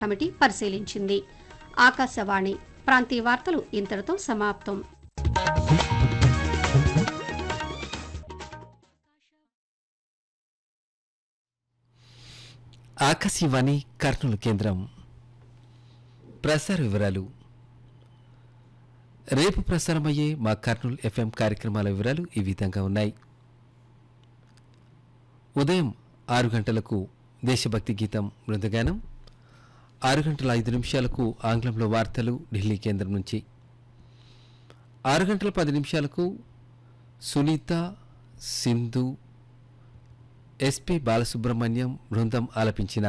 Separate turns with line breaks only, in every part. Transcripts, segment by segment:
committee పరిశీలించింది Akashvani ప్రాంతీయ వార్తలు ఇంతటితో సమాప్తం
ఆకాశవాణి కర్నూలు కేంద్రం ప్రసార వివరాలు రేపు ప్రసారమయ్యే మా కర్నూలు ఎఫ్ఎం కార్యక్రమాల వివరాలు ఈ విధంగా ఉన్నాయి ఉదయం ఆరు గంటలకు దేశభక్తి గీతం బృందగానం ఆరు గంటల ఐదు నిమిషాలకు ఆంగ్లంలో వార్తలు ఢిల్లీ కేంద్రం నుంచి ఆరు గంటల పది నిమిషాలకు సునీత సింధు ఎస్పి బాలసుబ్రహ్మణ్యం బృందం ఆలపించిన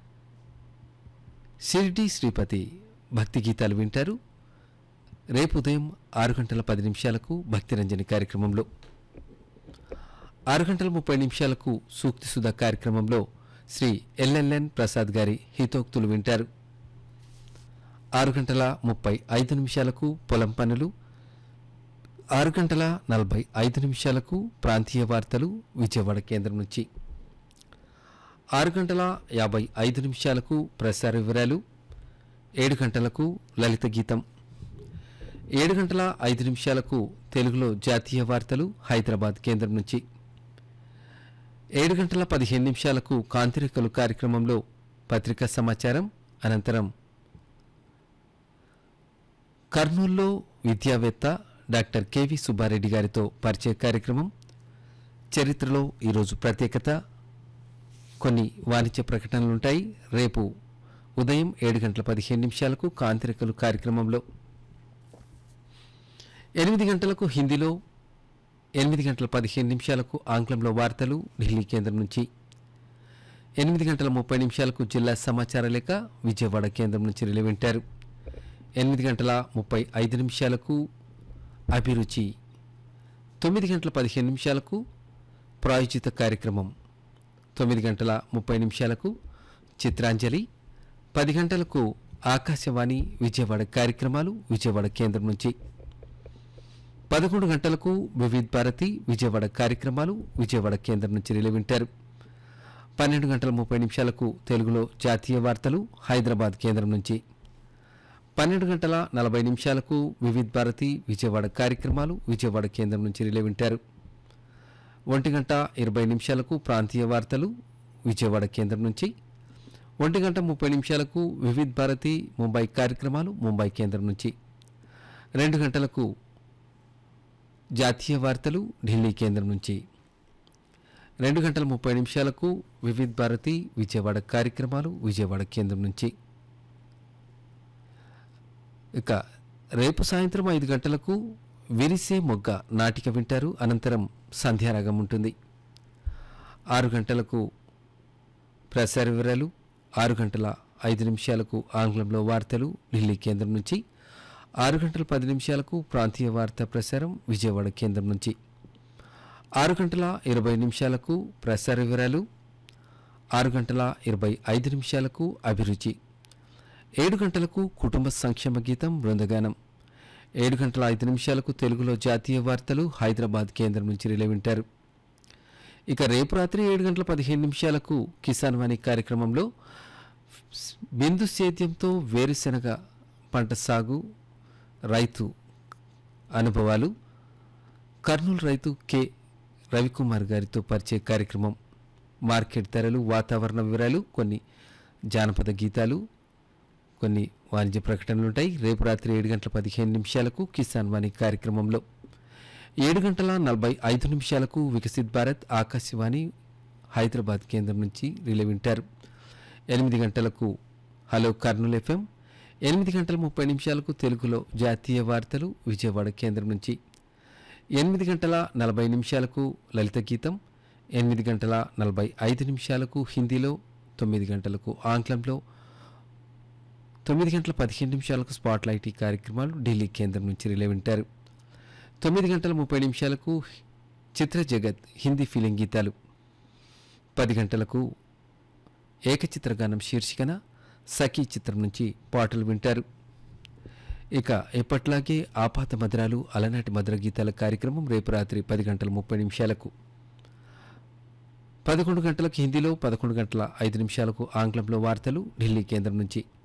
షిర్డి శ్రీపతి భక్తి గీతాలు వింటారు రేపు ఉదయం ఆరు గంటల పది నిమిషాలకు భక్తిరంజని కార్యక్రమంలో ఆరు గంటల ముప్పై నిమిషాలకు సూక్తి సుధా కార్యక్రమంలో శ్రీ ఎల్ఎల్ఎన్ ప్రసాద్ గారి హితోక్తులు వింటారు ఆరు గంటల ముప్పై ఐదు నిమిషాలకు పొలం పనులు ఆరు గంటల నలభై ఐదు నిమిషాలకు ప్రాంతీయ వార్తలు విజయవాడ కేంద్రం నుంచి ఆరు గంటల యాభై ఐదు నిమిషాలకు ప్రసార వివరాలు ఏడు గంటలకు లలిత గీతం ఏడు గంటల ఐదు నిమిషాలకు తెలుగులో జాతీయ వార్తలు హైదరాబాద్ కేంద్రం నుంచి ఏడు గంటల పదిహేను నిమిషాలకు కాంతిరేఖలు కార్యక్రమంలో పత్రికా సమాచారం అనంతరం కర్నూల్లో విద్యావేత్త డాక్టర్ కెవి సుబ్బారెడ్డి గారితో పరిచయ కార్యక్రమం చరిత్రలో ఈరోజు ప్రత్యేకత కొన్ని వాణిజ్య ప్రకటనలుంటాయి రేపు ఉదయం ఏడు గంటల పదిహేను నిమిషాలకు కాంతిరేఖలు కార్యక్రమంలో ఎనిమిది గంటలకు హిందీలో ఎనిమిది గంటల పదిహేను నిమిషాలకు ఆంగ్లంలో వార్తలు ఢిల్లీ కేంద్రం నుంచి ఎనిమిది గంటల ముప్పై నిమిషాలకు జిల్లా సమాచార లేఖ విజయవాడ కేంద్రం నుంచి రిలే వింటారు ఎనిమిది గంటల ముప్పై ఐదు నిమిషాలకు అభిరుచి తొమ్మిది గంటల పదిహేను నిమిషాలకు ప్రాయోజిత కార్యక్రమం తొమ్మిది గంటల ముప్పై నిమిషాలకు చిత్రాంజలి పది గంటలకు ఆకాశవాణి విజయవాడ కార్యక్రమాలు విజయవాడ కేంద్రం నుంచి పదకొండు గంటలకు వివిధ్ భారతి విజయవాడ కార్యక్రమాలు విజయవాడ కేంద్రం నుంచి రిలే వింటారు పన్నెండు గంటల ముప్పై నిమిషాలకు తెలుగులో జాతీయ వార్తలు హైదరాబాద్ కేంద్రం నుంచి పన్నెండు గంటల నలభై నిమిషాలకు వివిధ్ భారతి విజయవాడ కార్యక్రమాలు విజయవాడ కేంద్రం నుంచి రిలే వింటారు ఒంటి గంట ఇరవై నిమిషాలకు ప్రాంతీయ వార్తలు విజయవాడ కేంద్రం నుంచి ఒంటి గంట ముప్పై నిమిషాలకు వివిధ్ భారతి ముంబై కార్యక్రమాలు ముంబై కేంద్రం నుంచి రెండు గంటలకు జాతీయ వార్తలు ఢిల్లీ కేంద్రం నుంచి రెండు గంటల ముప్పై నిమిషాలకు వివిధ్ భారతి విజయవాడ కార్యక్రమాలు విజయవాడ కేంద్రం నుంచి ఇక రేపు సాయంత్రం ఐదు గంటలకు విరిసే మొగ్గ నాటిక వింటారు అనంతరం సంధ్యారాగం ఉంటుంది ఆరు గంటలకు ప్రసార వివరాలు ఆరు గంటల ఐదు నిమిషాలకు ఆంగ్లంలో వార్తలు ఢిల్లీ కేంద్రం నుంచి ఆరు గంటల పది నిమిషాలకు ప్రాంతీయ వార్తా ప్రసారం విజయవాడ కేంద్రం నుంచి ఆరు గంటల ఇరవై నిమిషాలకు ప్రసార వివరాలు ఆరు గంటల ఇరవై ఐదు నిమిషాలకు అభిరుచి ఏడు గంటలకు కుటుంబ సంక్షేమ గీతం బృందగానం ఏడు గంటల ఐదు నిమిషాలకు తెలుగులో జాతీయ వార్తలు హైదరాబాద్ కేంద్రం నుంచి రిలే వింటారు ఇక రేపు రాత్రి ఏడు గంటల పదిహేను నిమిషాలకు కిసాన్ వాణి కార్యక్రమంలో బిందు సేద్యంతో వేరుశెనగ పంట సాగు రైతు అనుభవాలు కర్నూలు రైతు కె రవికుమార్ గారితో పరిచయ కార్యక్రమం మార్కెట్ ధరలు వాతావరణ వివరాలు కొన్ని జానపద గీతాలు కొన్ని వాణిజ్య ప్రకటనలు ఉంటాయి రేపు రాత్రి ఏడు గంటల పదిహేను నిమిషాలకు కిసాన్ వాణి కార్యక్రమంలో ఏడు గంటల నలభై ఐదు నిమిషాలకు వికసిత్ భారత్ ఆకాశవాణి హైదరాబాద్ కేంద్రం నుంచి రిలే వింటారు ఎనిమిది గంటలకు హలో కర్నూలు ఎఫ్ఎం ఎనిమిది గంటల ముప్పై నిమిషాలకు తెలుగులో జాతీయ వార్తలు విజయవాడ కేంద్రం నుంచి ఎనిమిది గంటల నలభై నిమిషాలకు లలిత గీతం ఎనిమిది గంటల నలభై ఐదు నిమిషాలకు హిందీలో తొమ్మిది గంటలకు ఆంగ్లంలో తొమ్మిది గంటల పదిహేను నిమిషాలకు స్పాట్ లైట్ ఈ కార్యక్రమాలు ఢిల్లీ కేంద్రం నుంచి రిలే వింటారు తొమ్మిది గంటల ముప్పై నిమిషాలకు చిత్ర జగత్ హిందీ ఫీలింగ్ గీతాలు పది గంటలకు ఏకచిత్రగానం శీర్షికన సఖీ చిత్రం నుంచి పాటలు వింటారు ఇక ఎప్పట్లాగే ఆపాత మధురాలు అలనాటి మధుర గీతాల కార్యక్రమం రేపు రాత్రి పది గంటల ముప్పై నిమిషాలకు పదకొండు గంటలకు హిందీలో పదకొండు గంటల ఐదు నిమిషాలకు ఆంగ్లంలో వార్తలు ఢిల్లీ కేంద్రం నుంచి